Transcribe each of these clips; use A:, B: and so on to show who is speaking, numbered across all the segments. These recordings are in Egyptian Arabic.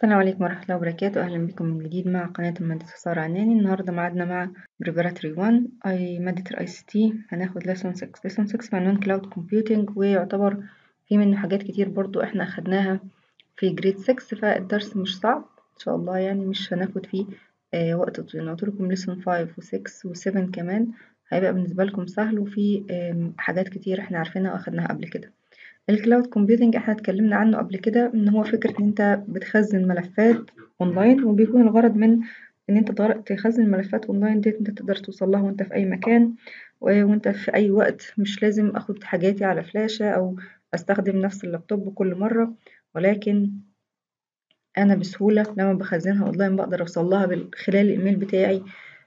A: السلام عليكم ورحمة الله وبركاته أهلا بكم من جديد مع قناة المهندسة سارة عناني النهاردة معادنا مع Preparatory 1 أي مادة ال ICT هناخد lesson 6 lesson 6 بعنوان Cloud Computing ويعتبر في منه حاجات كتير برضو احنا أخدناها في جريد 6 فالدرس مش صعب إن شاء الله يعني مش هناخد فيه آه وقت طويل أنا قلتلكم lesson 5 و 6 و 7 كمان هيبقى بالنسبة لكم سهل وفي آه حاجات كتير احنا عارفينها وأخدناها قبل كده الكلاود كومبيوتنج احنا اتكلمنا عنه قبل كده ان هو فكرة ان انت بتخزن ملفات اونلاين وبيكون الغرض من ان انت تخزن ملفات اونلاين ديت انت تقدر توصل لها وانت في اي مكان وانت في اي وقت مش لازم اخد حاجاتي على فلاشة او استخدم نفس اللابتوب كل مرة ولكن انا بسهولة لما بخزنها اونلاين بقدر اوصل لها من خلال الايميل بتاعي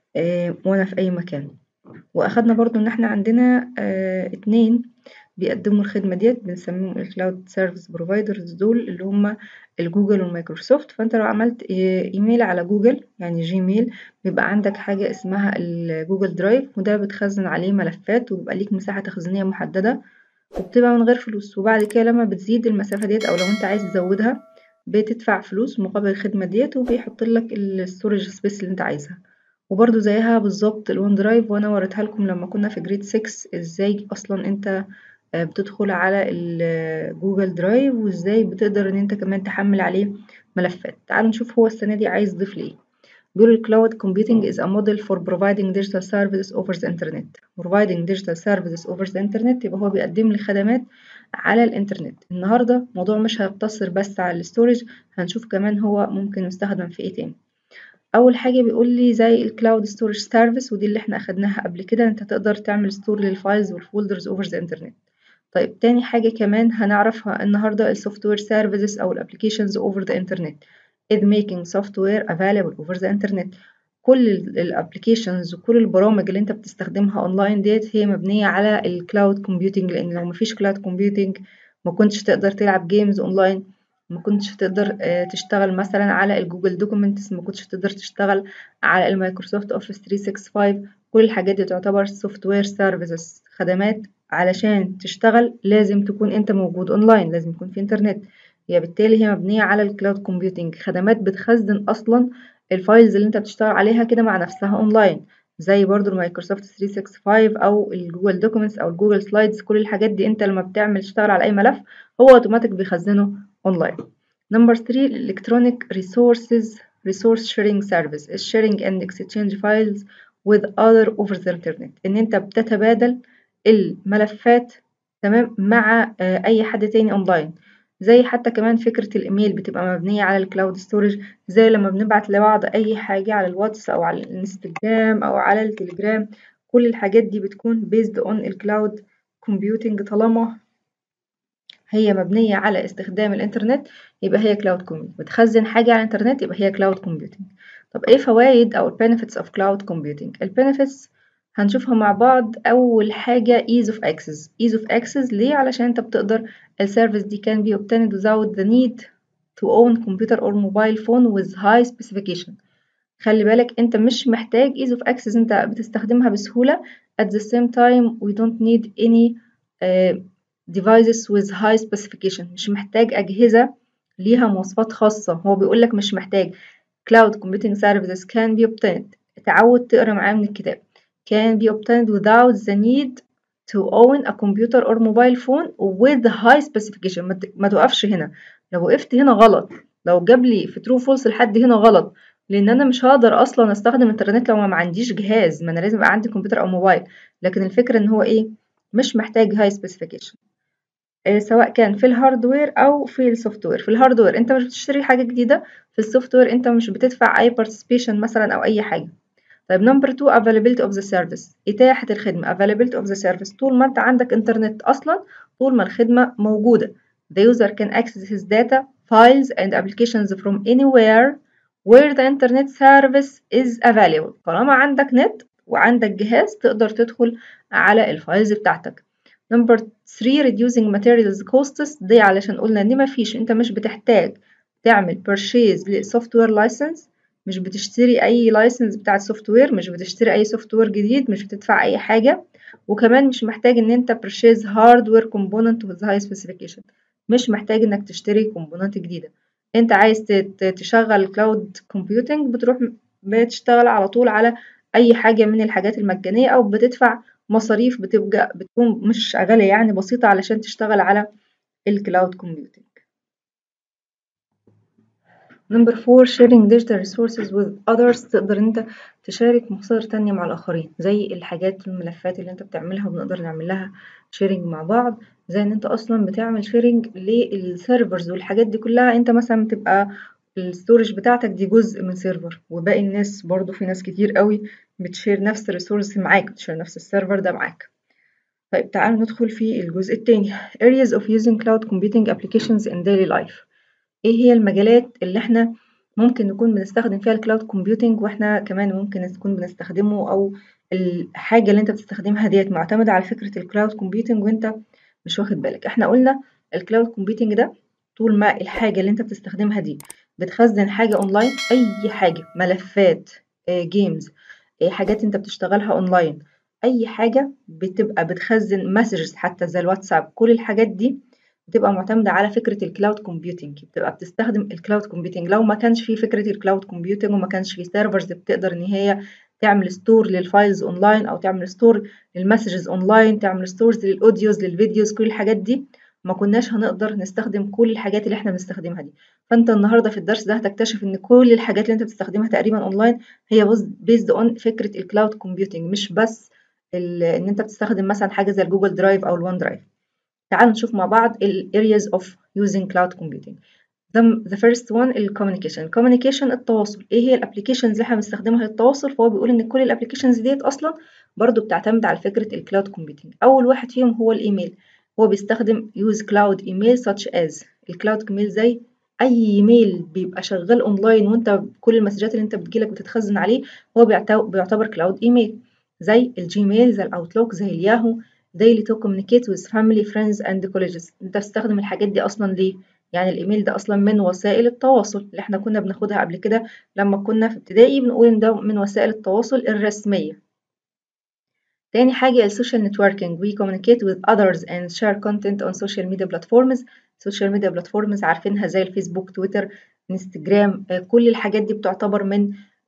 A: اه وانا في اي مكان واخدنا برضو ان احنا عندنا اه اتنين بيقدموا الخدمة ديت بنسميهم الكلاود سيرفيس بروفايدرز دول اللي هم الجوجل والمايكروسوفت فانت لو عملت ايميل على جوجل يعني جيميل بيبقى عندك حاجة اسمها الجوجل درايف وده بتخزن عليه ملفات وبيبقى ليك مساحة تخزينية محددة وبتبقى من غير فلوس وبعد كده لما بتزيد المسافة ديت او لو انت عايز تزودها بتدفع فلوس مقابل الخدمة ديت وبيحط لك الستورج سبيس اللي انت عايزها وبرده زيها بالظبط الون درايف وانا وريتها لكم لما كنا في جريد 6 ازاي اصلا انت بتدخل على الجوجل درايف وازاي بتقدر ان انت كمان تحمل عليه ملفات تعالوا نشوف هو السنة دي عايز يضيف ليه بيقول cloud computing is a model for providing digital services over the internet providing digital services over the internet يبقى هو بيقدم لي خدمات على الانترنت النهاردة موضوع مش هيقتصر بس على الستورج هنشوف كمان هو ممكن يستخدم في ايه تاني اول حاجه بيقول لي زي الكلاود ستورج سيرفيس ودي اللي احنا اخدناها قبل كده انت تقدر تعمل ستور للفايلز والفولدرز اوفر ذا انترنت طيب تاني حاجة كمان هنعرفها النهاردة السوفت وير سيرفيسز أو الابلكيشنز over the internet is making software available over the internet كل الابلكيشنز وكل البرامج اللي انت بتستخدمها اونلاين ديت هي مبنية على الكلاود كومبيوتنج لان لو مفيش كلاود كومبيوتنج ما كنتش تقدر تلعب جيمز اونلاين ما كنتش تقدر تشتغل مثلا على الجوجل دوكيومنتس ما كنتش تقدر تشتغل على المايكروسوفت اوفيس 365 كل الحاجات دي تعتبر سوفت وير سيرفيسز خدمات علشان تشتغل لازم تكون انت موجود اونلاين لازم يكون في انترنت هي بالتالي هي مبنية على الكلاود كومبيوتنج خدمات بتخزن اصلا الفايلز اللي انت بتشتغل عليها كده مع نفسها اونلاين زي برضو المايكروسوفت 365 او الجوجل دوكيومنتس او الجوجل سلايدز كل الحاجات دي انت لما بتعمل تشتغل على اي ملف هو اوتوماتيك بيخزنه اونلاين نمبر 3 الالكترونيك ريسورسز resource sharing service is sharing and exchange files with other over the internet ان انت بتتبادل الملفات تمام مع اي حد تاني اونلاين زي حتى كمان فكرة الايميل بتبقى مبنية على الكلاود ستورج زي لما بنبعت لبعض اي حاجة على الواتس او على الانستجرام او على التليجرام كل الحاجات دي بتكون based on الكلاود كومبيوتنج طالما هي مبنية على استخدام الانترنت يبقى هي كلاود كومبيوتنج بتخزن حاجة على الانترنت يبقى هي كلاود كومبيوتنج طب ايه فوائد او benefits of cloud computing البنفيتس هنشوفها مع بعض أول حاجة ease of access ease of access ليه علشان أنت بتقدر السيرفيس دي can be obtained without the need to own computer or mobile phone with high specification خلي بالك أنت مش محتاج ease of access أنت بتستخدمها بسهولة at the same time we don't need any uh, devices with high specification مش محتاج أجهزة ليها مواصفات خاصة هو بيقولك مش محتاج cloud computing services can be obtained تعود تقرا معاه من الكتاب can be obtained without the need to own a computer or mobile phone with high specification ما توقفش هنا لو وقفت هنا غلط لو جاب لي في true false لحد هنا غلط لان انا مش هقدر اصلا استخدم انترنت لو ما عنديش جهاز ما انا لازم يبقى عندي كمبيوتر او موبايل لكن الفكره ان هو ايه مش محتاج هاي سبيسيفيكيشن إيه سواء كان في الهاردوير او في السوفت وير في الهاردوير انت مش بتشتري حاجه جديده في السوفت وير انت مش بتدفع اي بارتيسيبيشن مثلا او اي حاجه طيب نمبر 2 availability of the service إتاحة الخدمة availability of the service طول ما أنت عندك إنترنت أصلا طول ما الخدمة موجودة the user can access his data files and applications from anywhere where the internet service is available طالما عندك نت وعندك جهاز تقدر تدخل على الفايلز بتاعتك نمبر 3 reducing materials costs دي علشان قلنا إن مفيش أنت مش بتحتاج تعمل purchase للسوفت وير لايسنس مش بتشتري اي لايسنس بتاع السوفت وير مش بتشتري اي سوفت وير جديد مش بتدفع اي حاجه وكمان مش محتاج ان انت purchase hardware component with high specification مش محتاج انك تشتري كومبوننت جديده انت عايز تشغل كلاود كومبيوتنج بتروح بتشتغل على طول على اي حاجة من الحاجات المجانية او بتدفع مصاريف بتبقى بتكون مش غالية يعني بسيطة علشان تشتغل على الكلاود كومبيوتنج نمبر فور sharing digital resources with others تقدر انت تشارك مصادر تانية مع الآخرين زي الحاجات الملفات اللي انت بتعملها وبنقدر نعمل لها شيرنج مع بعض زي ان انت اصلا بتعمل شيرنج للسيرفرز والحاجات دي كلها انت مثلا بتبقى الستورج بتاعتك دي جزء من سيرفر وباقي الناس برضو في ناس كتير قوي بتشير نفس الريسورس معاك بتشير نفس السيرفر ده معاك طيب تعالوا ندخل في الجزء التاني areas of using cloud computing applications in daily life ايه هي المجالات اللي احنا ممكن نكون بنستخدم فيها الكلاود كومبيوتنج واحنا كمان ممكن نكون بنستخدمه او الحاجه اللي انت بتستخدمها ديت معتمده على فكره الكلاود كومبيوتنج وانت مش واخد بالك احنا قلنا الكلاود كومبيوتنج ده طول ما الحاجه اللي انت بتستخدمها دي بتخزن حاجه اونلاين اي حاجه ملفات جيمز حاجات انت بتشتغلها اونلاين اي حاجه بتبقى بتخزن مسجز حتى زي الواتساب كل الحاجات دي بتبقى معتمدة على فكرة الكلاود كومبيوتنج بتبقى بتستخدم الكلاود كومبيوتنج لو ما كانش في فكرة الكلاود كومبيوتنج وما كانش في سيرفرز بتقدر ان هي تعمل ستور للفايلز اونلاين او تعمل ستور للمسجز اونلاين تعمل ستورز للاوديوز للفيديوز كل الحاجات دي ما كناش هنقدر نستخدم كل الحاجات اللي احنا بنستخدمها دي فانت النهارده في الدرس ده هتكتشف ان كل الحاجات اللي انت بتستخدمها تقريبا اونلاين هي بيزد اون فكره الكلاود كومبيوتنج مش بس ان انت بتستخدم مثلا حاجه زي الجوجل درايف او الوان درايف تعالوا نشوف مع بعض ال areas of using cloud computing the, the first one ال communication communication التواصل ايه هي الابلكيشنز اللي احنا بنستخدمها للتواصل فهو بيقول ان كل الابلكيشنز ديت اصلا برضو بتعتمد على فكرة الكلاود كومبيوتنج اول واحد فيهم هو الايميل هو بيستخدم use cloud email such as الكلاود ايميل زي اي ايميل بيبقى شغال اونلاين وانت كل المسجات اللي انت بتجيلك بتتخزن عليه هو بيعتبر كلاود ايميل زي الجيميل زي الاوتلوك زي الياهو daily to communicate with family friends and colleagues انت بتستخدم الحاجات دي اصلا ليه يعني الايميل ده اصلا من وسائل التواصل اللي احنا كنا بناخدها قبل كده لما كنا في ابتدائي بنقول ان ده من وسائل التواصل الرسميه تاني حاجة السوشيال نتوركينج we communicate with others and share content on social media platforms social media platforms عارفينها زي الفيسبوك تويتر انستجرام كل الحاجات دي بتعتبر من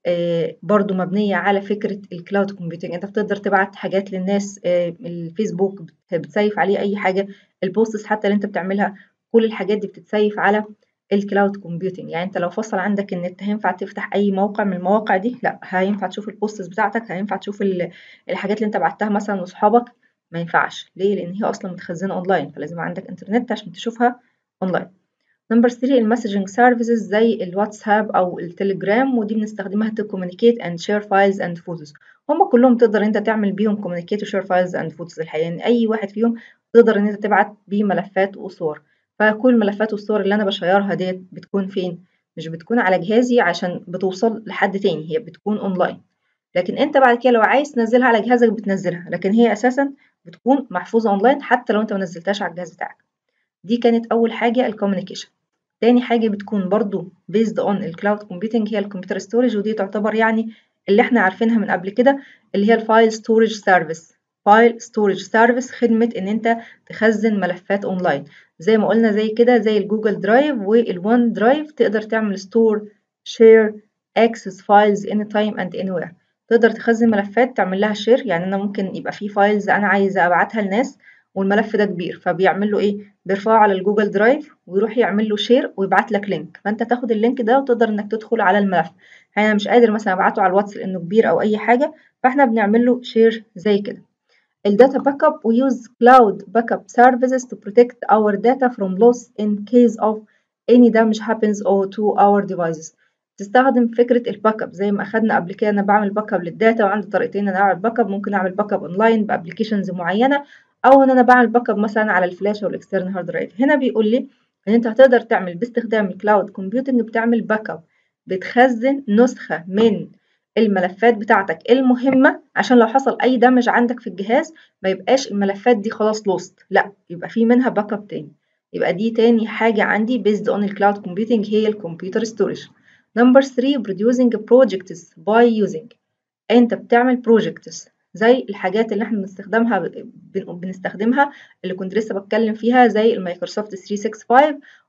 A: برضو مبنية على فكرة الكلاود كومبيوتنج انت بتقدر تبعت حاجات للناس الفيسبوك بتسيف عليه اي حاجة البوستس حتى اللي انت بتعملها كل الحاجات دي بتتسيف على الكلاود كومبيوتنج يعني انت لو فصل عندك النت هينفع تفتح اي موقع من المواقع دي لا هينفع تشوف البوستس بتاعتك هينفع تشوف الحاجات اللي انت بعتها مثلا لاصحابك ما ينفعش ليه لان هي اصلا متخزنه اونلاين فلازم عندك انترنت عشان تشوفها اونلاين نمبر 3 المسجنج سيرفيسز زي الواتساب او التليجرام ودي بنستخدمها to communicate and share files and photos هم كلهم تقدر انت تعمل بيهم communicate و share files and photos الحقيقه يعني اي واحد فيهم تقدر ان انت تبعت بيه ملفات وصور فكل الملفات والصور اللي انا بشيرها ديت بتكون فين مش بتكون على جهازي عشان بتوصل لحد تاني هي بتكون اونلاين لكن انت بعد كده لو عايز تنزلها على جهازك بتنزلها لكن هي اساسا بتكون محفوظه اونلاين حتى لو انت ما نزلتهاش على الجهاز بتاعك دي كانت اول حاجه الكوميونيكيشن تاني حاجة بتكون برضو based on الكلاود كومبيوتنج هي الكمبيوتر ستورج ودي تعتبر يعني اللي احنا عارفينها من قبل كده اللي هي الفايل ستورج سيرفيس فايل ستورج سيرفيس خدمة ان انت تخزن ملفات اونلاين زي ما قلنا زي كده زي الجوجل درايف والوان درايف تقدر تعمل ستور شير اكسس فايلز اني تايم اند اني وير تقدر تخزن ملفات تعمل لها شير يعني انا ممكن يبقى في فايلز انا عايزه ابعتها لناس والملف ده كبير فبيعمل له ايه بيرفعه على الجوجل درايف ويروح يعمل له شير ويبعت لك لينك فانت تاخد اللينك ده وتقدر انك تدخل على الملف انا مش قادر مثلا ابعته على الواتس لانه كبير او اي حاجه فاحنا بنعمل له شير زي كده الداتا باك اب we use cloud backup services to protect our data from loss in case of any damage happens or to our devices تستخدم فكرة الباك اب زي ما أخدنا قبل كده أنا بعمل باك اب للداتا وعندي طريقتين أنا أعمل باك اب ممكن أعمل باك اب أونلاين بأبلكيشنز معينة او ان انا بعمل باك اب مثلا على الفلاش او الاكسترنال هارد درايف هنا بيقول لي ان انت هتقدر تعمل باستخدام الكلاود كومبيوتنج بتعمل باك اب بتخزن نسخه من الملفات بتاعتك المهمه عشان لو حصل اي دمج عندك في الجهاز ما يبقاش الملفات دي خلاص لوست لا يبقى في منها باك اب تاني يبقى دي تاني حاجه عندي based on الكلاود كومبيوتنج هي الكمبيوتر ستورج نمبر 3 producing projects by using انت بتعمل projects زي الحاجات اللي احنا بنستخدمها بنستخدمها اللي كنت لسه بتكلم فيها زي المايكروسوفت 365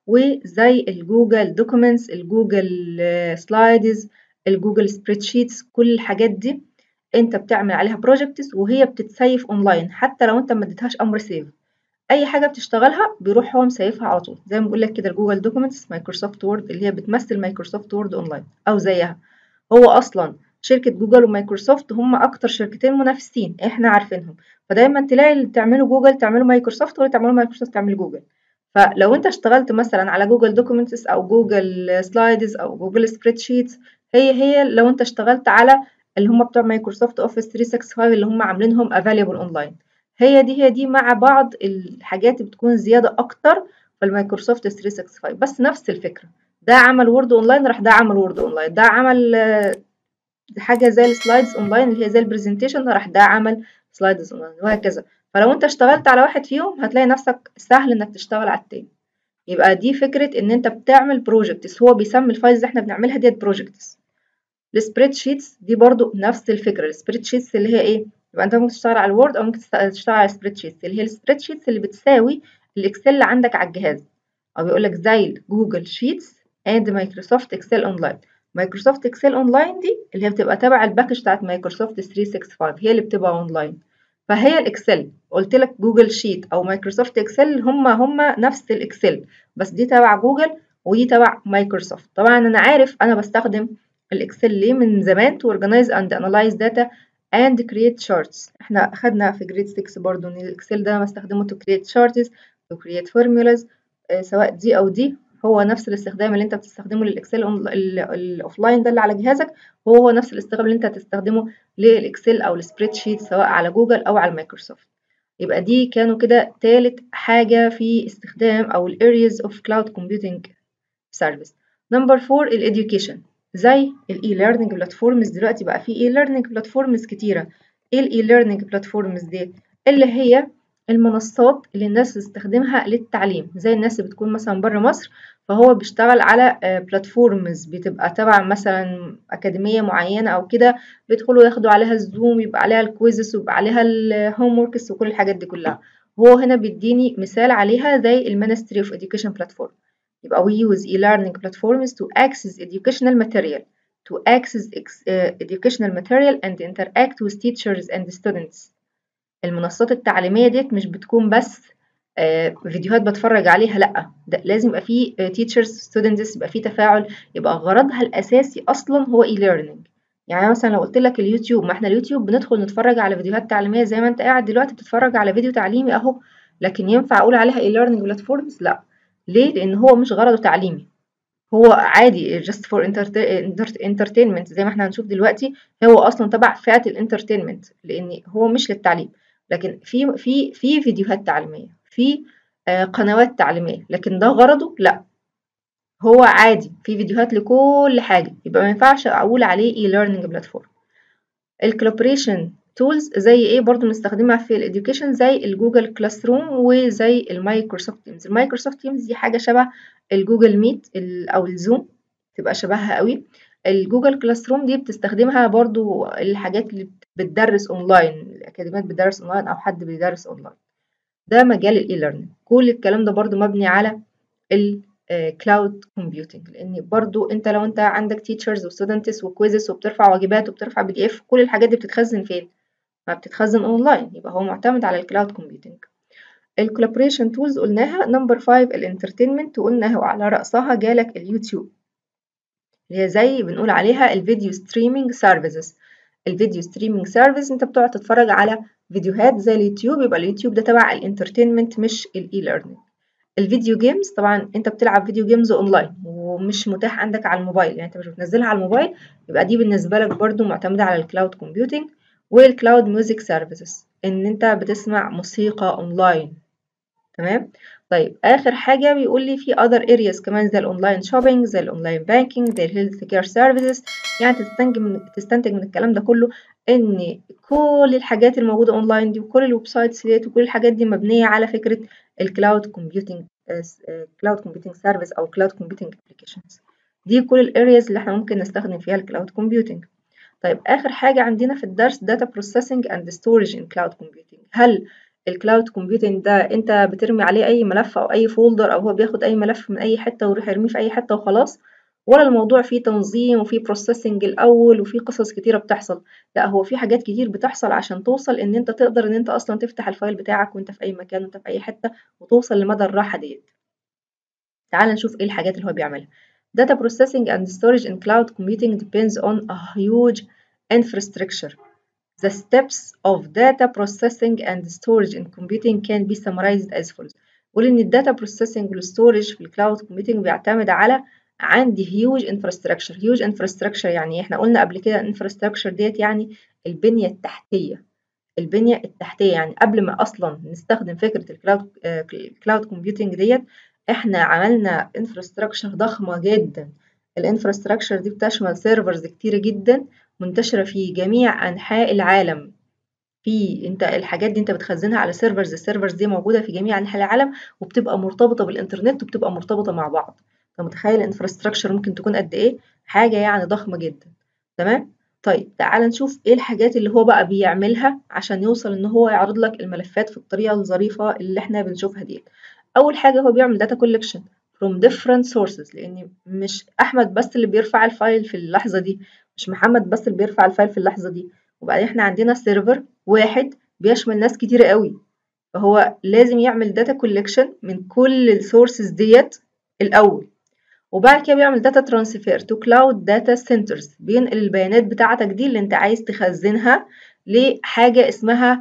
A: وزي الجوجل دوكيومنتس الجوجل سلايدز الجوجل سبريد شيتس كل الحاجات دي انت بتعمل عليها بروجكتس وهي بتتسيف اونلاين حتى لو انت ما اديتهاش امر سيف اي حاجه بتشتغلها بيروح هو مسيفها على طول زي ما بقول لك كده الجوجل دوكيومنتس مايكروسوفت وورد اللي هي بتمثل مايكروسوفت وورد اونلاين او زيها هو اصلا شركه جوجل ومايكروسوفت هم اكتر شركتين منافسين احنا عارفينهم فدايما تلاقي اللي تعمله جوجل تعمله مايكروسوفت واللي تعمله مايكروسوفت تعمل جوجل فلو انت اشتغلت مثلا على جوجل دوكيومنتس او جوجل سلايدز او جوجل سبريد شيتس هي هي لو انت اشتغلت على اللي هم بتوع مايكروسوفت اوفيس 365 اللي هم عاملينهم افيلبل اونلاين هي دي هي دي مع بعض الحاجات بتكون زياده اكتر في المايكروسوفت 365 بس نفس الفكره ده عمل وورد اونلاين راح ده عمل وورد اونلاين ده عمل حاجه زي السلايدز اونلاين اللي هي زي البرزنتيشن راح ده عمل سلايدز اونلاين وهكذا فلو انت اشتغلت على واحد فيهم هتلاقي نفسك سهل انك تشتغل على التاني يبقى دي فكره ان انت بتعمل بروجكتس هو بيسمي الفايلز اللي احنا بنعملها ديت بروجكتس السبريد شيتس دي برضو نفس الفكره السبريد شيتس اللي هي ايه يبقى انت ممكن تشتغل على الوورد او ممكن تشتغل على السبريد شيتس اللي هي السبريد شيتس اللي بتساوي الاكسل اللي عندك على الجهاز او بيقول لك زي جوجل شيتس اند مايكروسوفت اكسل اونلاين مايكروسوفت اكسل اونلاين دي اللي هي بتبقى تبع الباكج بتاعت مايكروسوفت 365 هي اللي بتبقى اونلاين فهي الاكسل قلت لك جوجل شيت او مايكروسوفت اكسل هما هما نفس الاكسل بس دي تبع جوجل ودي تبع مايكروسوفت طبعا انا عارف انا بستخدم الاكسل ليه من زمان to organize and analyze data and create charts احنا اخدنا في جريد 6 برضو ان الاكسل ده بستخدمه to create charts to create formulas اه سواء دي او دي هو نفس الاستخدام اللي انت بتستخدمه للاكسل الاوفلاين ده اللي على جهازك هو هو نفس الاستخدام اللي انت هتستخدمه للاكسل او السبريد شيت سواء على جوجل او على مايكروسوفت يبقى دي كانوا كده تالت حاجة في استخدام او ال areas of cloud computing service نمبر 4 الاديوكيشن زي الاي ليرنينج بلاتفورمز دلوقتي بقى في اي ليرنينج بلاتفورمز كتيره ايه الاي ليرنينج بلاتفورمز دي اللي هي المنصات اللي الناس تستخدمها للتعليم زي الناس اللي بتكون مثلا بره مصر فهو بيشتغل على بلاتفورمز بتبقى تبع مثلا أكاديمية معينة أو كده بيدخلوا ياخدوا عليها الزوم يبقى عليها الكويزز ويبقى عليها الهوم وركس وكل الحاجات دي كلها وهو هنا بيديني مثال عليها زي المينستري اوف education بلاتفورم يبقى we use e-learning platforms to access educational material to access uh, educational material and interact with teachers and students المنصات التعليمية ديت مش بتكون بس uh, فيديوهات بتفرج عليها لأ ده لازم يبقى فيه uh, teachers students يبقى فيه تفاعل يبقى غرضها الأساسي أصلا هو e-learning يعني مثلا لو قلت لك اليوتيوب ما احنا اليوتيوب بندخل نتفرج على فيديوهات تعليمية زي ما انت قاعد دلوقتي بتتفرج على فيديو تعليمي اهو لكن ينفع اقول عليها e-learning platforms لا ليه؟ لأن هو مش غرضه تعليمي هو عادي just for entertainment زي ما احنا هنشوف دلوقتي هو أصلا تبع فئة الانترتينمنت لأن هو مش للتعليم لكن في في في فيديوهات تعليمية في آه قنوات تعليمية لكن ده غرضه لا هو عادي في فيديوهات لكل حاجة يبقى ما ينفعش أقول عليه e-learning بلاتفورم الكولابوريشن تولز زي ايه برضو بنستخدمها في الاديوكيشن زي الجوجل كلاس روم وزي المايكروسوفت تيمز المايكروسوفت تيمز دي حاجه شبه الجوجل ميت او الزوم تبقى شبهها قوي الجوجل كلاس روم دي بتستخدمها برضو الحاجات اللي بتدرس اونلاين الاكاديميات بتدرس اونلاين او حد بيدرس اونلاين ده مجال الاي ليرنينج كل الكلام ده برضو مبني على الكلاود كومبيوتنج لان برضو انت لو انت عندك تيتشرز وستودنتس وكويزز وبترفع واجبات وبترفع بي دي اف كل الحاجات دي بتتخزن فين ما بتتخزن اونلاين يبقى هو معتمد على الكلاود كومبيوتنج الكولابوريشن تولز قلناها نمبر 5 الانترتينمنت وقلنا وعلى رأسها جالك اليوتيوب اللي هي زي بنقول عليها الفيديو ستريمينج سيرفيسز الفيديو ستريمينج سيرفيس انت بتقعد تتفرج على فيديوهات زي اليوتيوب يبقى اليوتيوب ده تبع الانترتينمنت مش الاي ليرنينج الفيديو جيمز طبعا انت بتلعب فيديو جيمز اونلاين ومش متاح عندك على الموبايل يعني انت مش بتنزلها على الموبايل يبقى دي بالنسبه لك برضو معتمده على الكلاود كومبيوتنج والكلاود ميوزك سيرفيسز ان انت بتسمع موسيقى اونلاين تمام طيب اخر حاجه بيقول لي في other areas كمان زي الاونلاين شوبينج زي الاونلاين بانكينج زي الهيلث كير سيرفيسز يعني تستنتج من تستنتج من الكلام ده كله ان كل الحاجات الموجوده اونلاين دي وكل الويب سايتس ديت وكل الحاجات دي مبنيه على فكره الكلاود كومبيوتنج كلاود كومبيوتنج سيرفيس او كلاود كومبيوتنج ابلكيشنز دي كل الارياز اللي احنا ممكن نستخدم فيها الكلاود كومبيوتنج طيب آخر حاجة عندنا في الدرس data processing and storage in cloud computing هل الكلاود كومبيوتنج ده انت بترمي عليه اي ملف او اي فولدر او هو بياخد اي ملف من اي حته ويروح يرميه في اي حته وخلاص ولا الموضوع فيه تنظيم وفيه بروسيسنج الاول وفيه قصص كتيره بتحصل لا هو في حاجات كتير بتحصل عشان توصل ان انت تقدر ان انت اصلا تفتح الفايل بتاعك وانت في اي مكان وانت في اي حته وتوصل لمدى الراحه ديت تعال نشوف ايه الحاجات اللي هو بيعملها data processing and storage in cloud computing depends on a huge infrastructure The steps of data processing and storage in computing can be summarized as follows. قول إن الداتا processing والستورج في الكلاود computing بيعتمد على عندي huge infrastructure huge infrastructure يعني احنا قلنا قبل كده infrastructure ديت يعني البنية التحتية البنية التحتية يعني قبل ما أصلا نستخدم فكرة الكلاود الكلاود كومبيوتنج ديت احنا عملنا infrastructure ضخمة جدا الانفراستراكشر دي بتشمل سيرفرز كتيرة جدا منتشرة في جميع أنحاء العالم في انت الحاجات دي انت بتخزنها على سيرفرز السيرفرز دي موجودة في جميع أنحاء العالم وبتبقى مرتبطة بالإنترنت وبتبقى مرتبطة مع بعض انت متخيل الانفراستراكشر ممكن تكون قد ايه حاجة يعني ضخمة جدا تمام طيب تعال نشوف ايه الحاجات اللي هو بقى بيعملها عشان يوصل ان هو يعرض لك الملفات في الطريقة الظريفة اللي احنا بنشوفها دي اول حاجة هو بيعمل داتا كولكشن from different sources لان مش احمد بس اللي بيرفع الفايل في اللحظة دي مش محمد بس اللي بيرفع الفايل في اللحظة دي وبعدين احنا عندنا سيرفر واحد بيشمل ناس كتير قوي فهو لازم يعمل داتا كولكشن من كل السورسز ديت الاول وبعد كده بيعمل داتا ترانسفير تو كلاود داتا سنترز بينقل البيانات بتاعتك دي اللي انت عايز تخزنها لحاجة اسمها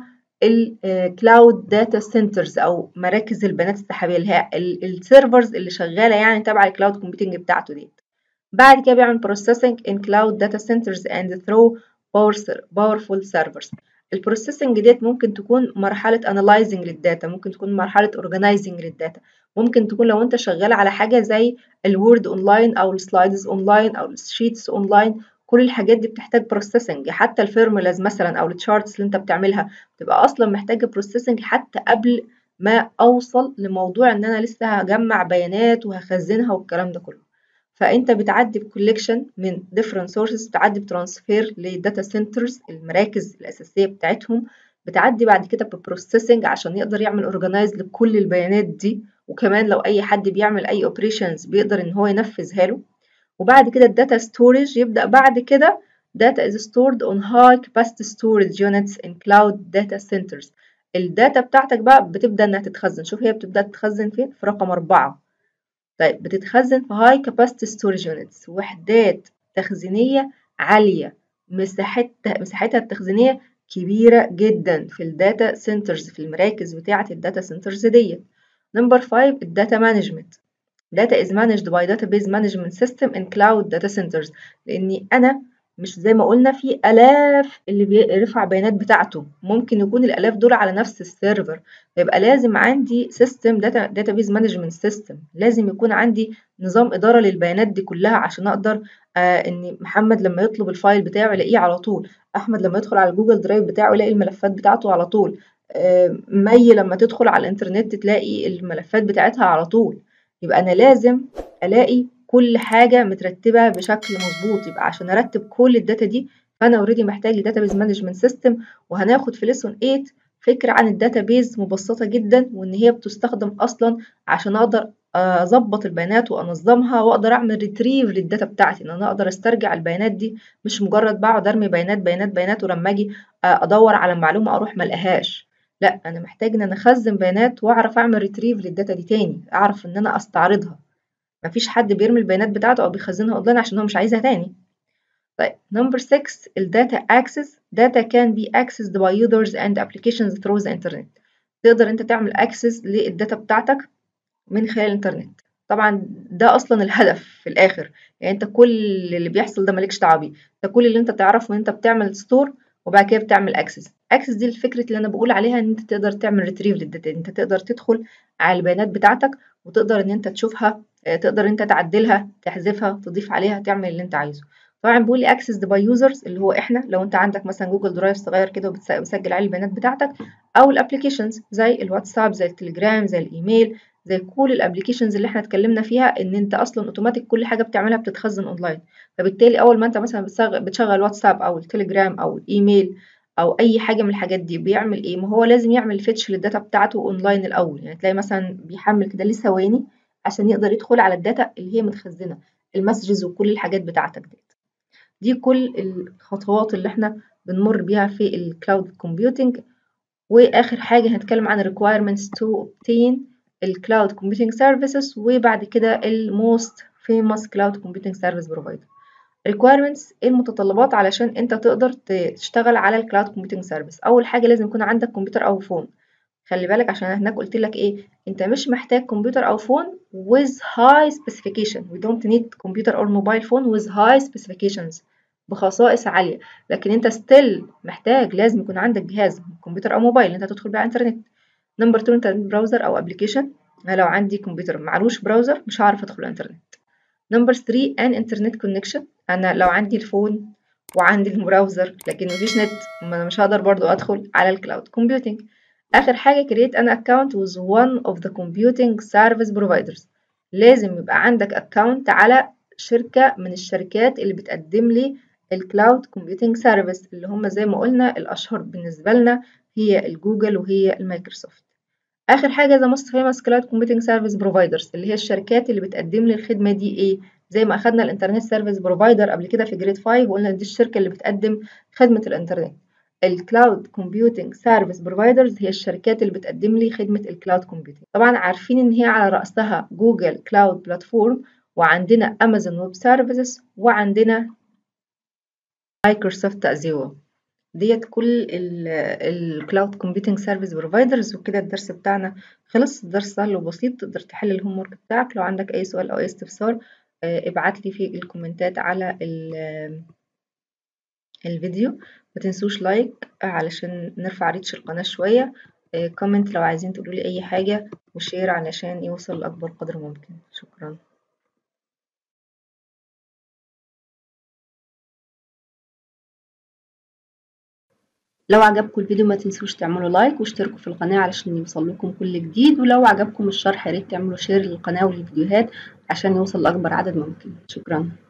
A: الكلاود داتا سنترز او مراكز البيانات السحابية اللي هي السيرفرز اللي شغالة يعني تبع الكلاود كومبيوتنج بتاعته دي بعد كده بيعمل processing in cloud data centers and through powerful servers البروسيسنج ديت ممكن تكون مرحلة analyzing للداتا ممكن تكون مرحلة organizing للداتا ممكن تكون لو انت شغال على حاجة زي الوورد اونلاين او السلايدز اونلاين او الشيتس اونلاين كل الحاجات دي بتحتاج بروسيسنج حتى الفورمولاز مثلا او التشارتس اللي انت بتعملها بتبقى اصلا محتاجة بروسيسنج حتى قبل ما اوصل لموضوع ان انا لسه هجمع بيانات وهخزنها والكلام ده كله فانت بتعدي بكوليكشن من different sources بتعدي بترانسفير لداتا سنترز المراكز الاساسيه بتاعتهم بتعدي بعد كده ببروسيسنج عشان يقدر يعمل اورجنايز لكل البيانات دي وكمان لو اي حد بيعمل اي اوبريشنز بيقدر ان هو ينفذها له وبعد كده الداتا ستورج يبدا بعد كده data is stored on high capacity storage units in cloud data centers الداتا بتاعتك بقى بتبدا انها تتخزن شوف هي بتبدا تتخزن فين في رقم أربعة طيب بتتخزن في high capacity storage units وحدات تخزينية عالية مساحتها مساحتها التخزينية كبيرة جدا في الداتا سنترز في المراكز بتاعة الداتا سنترز ديت نمبر 5 الداتا مانجمنت data is managed by database management system in cloud data centers لاني انا مش زي ما قلنا في الاف اللي بيرفع بيانات بتاعته ممكن يكون الالاف دول على نفس السيرفر فيبقى لازم عندي سيستم داتا داتابيز مانجمنت سيستم لازم يكون عندي نظام اداره للبيانات دي كلها عشان اقدر آه ان محمد لما يطلب الفايل بتاعه يلاقيه على طول احمد لما يدخل على الجوجل درايف بتاعه يلاقي الملفات بتاعته على طول آه مي لما تدخل على الانترنت تلاقي الملفات بتاعتها على طول يبقى انا لازم الاقي كل حاجة مترتبة بشكل مظبوط يبقى عشان أرتب كل الداتا دي فأنا اوريدي محتاج لداتابيز مانجمنت سيستم وهناخد في ليسون 8 فكرة عن الداتابيز مبسطة جدا وإن هي بتستخدم أصلا عشان أقدر أظبط البيانات وأنظمها وأقدر أعمل ريتريف للداتا بتاعتي إن أنا أقدر أسترجع البيانات دي مش مجرد بقعد أرمي بيانات بيانات بيانات ولما أجي أدور على معلومة أروح ملقاهاش لا أنا محتاج إن أنا أخزن بيانات وأعرف أعمل ريتريف للداتا دي تاني أعرف إن أنا أستعرضها مفيش حد بيرمي البيانات بتاعته او بيخزنها اونلاين عشان هو مش عايزها تاني طيب نمبر 6 الداتا اكسس data can be accessed by users and applications through the internet تقدر انت تعمل اكسس للداتا بتاعتك من خلال الانترنت طبعا ده اصلا الهدف في الاخر يعني انت كل اللي بيحصل ده مالكش دعوه بيه انت كل اللي انت تعرفه ان انت بتعمل ستور وبعد كده بتعمل اكسس اكسس دي الفكره اللي انا بقول عليها ان انت تقدر تعمل ريتريف للداتا انت تقدر تدخل على البيانات بتاعتك وتقدر ان انت تشوفها تقدر انت تعدلها تحذفها تضيف عليها تعمل اللي انت عايزه طبعا بيقول لي اكسس باي يوزرز اللي هو احنا لو انت عندك مثلا جوجل درايف صغير كده وبتسجل عليه البيانات بتاعتك او الابلكيشنز زي الواتساب زي التليجرام زي الايميل زي كل الابلكيشنز اللي احنا اتكلمنا فيها ان انت اصلا اوتوماتيك كل حاجه بتعملها بتتخزن اونلاين فبالتالي اول ما انت مثلا بتشغل واتساب او التليجرام او الايميل او اي حاجه من الحاجات دي بيعمل ايه ما هو لازم يعمل فيتش للداتا بتاعته اونلاين الاول يعني تلاقي مثلا بيحمل كده ليه ثواني عشان يقدر يدخل على الداتا اللي هي متخزنه المسجز وكل الحاجات بتاعتك دي دي كل الخطوات اللي احنا بنمر بيها في الكلاود كومبيوتنج واخر حاجه هنتكلم عن requirements to obtain الكلاود كومبيوتنج سيرفيسز وبعد كده الموست فيموس كلاود كومبيوتنج سيرفيس بروفايدر requirements ايه المتطلبات علشان انت تقدر تشتغل على الكلاود كومبيوتنج سيرفيس اول حاجه لازم يكون عندك كمبيوتر او فون خلي بالك عشان هناك قلت لك ايه انت مش محتاج كمبيوتر او فون with high specification we don't need computer or mobile phone with high specifications بخصائص عاليه لكن انت ستيل محتاج لازم يكون عندك جهاز كمبيوتر او موبايل انت تدخل بيه على الانترنت نمبر 2 انت براوزر او ابلكيشن انا لو عندي كمبيوتر معلوش براوزر مش هعرف ادخل الانترنت نمبر 3 ان انترنت كونكشن انا لو عندي الفون وعندي البراوزر لكن مفيش نت ما انا مش هقدر برضو ادخل على الكلاود كومبيوتنج اخر حاجه create an account with one of the computing service providers لازم يبقى عندك account على شركه من الشركات اللي بتقدم لي الكلاود كومبيوتنج سيرفيس اللي هم زي ما قلنا الاشهر بالنسبه لنا هي الجوجل وهي المايكروسوفت اخر حاجه the most famous cloud computing service providers اللي هي الشركات اللي بتقدم لي الخدمه دي ايه زي ما اخدنا الانترنت سيرفيس بروفايدر قبل كده في جريد 5 وقلنا دي الشركه اللي بتقدم خدمه الانترنت الكلاود كومبيوتنج سيرفيس بروفايدرز هي الشركات اللي بتقدم لي خدمه الكلاود كومبيوتنج طبعا عارفين ان هي على راسها جوجل كلاود بلاتفورم وعندنا امازون ويب سيرفيسز وعندنا مايكروسوفت ازيو ديت كل الكلاود كومبيوتنج سيرفيس بروفايدرز وكده الدرس بتاعنا خلص الدرس سهل وبسيط تقدر تحل الهوم ورك بتاعك لو عندك اي سؤال او اي استفسار ابعت لي في الكومنتات على الفيديو ما تنسوش لايك علشان نرفع ريتش القناة شوية كومنت لو عايزين تقولوا لي اي حاجة وشير علشان يوصل لأكبر قدر ممكن شكرا لو عجبكم الفيديو ما تنسوش تعملوا لايك واشتركوا في القناة علشان يوصل لكم كل جديد ولو عجبكم الشرح ياريت تعملوا شير للقناة والفيديوهات عشان يوصل لأكبر عدد ممكن شكرا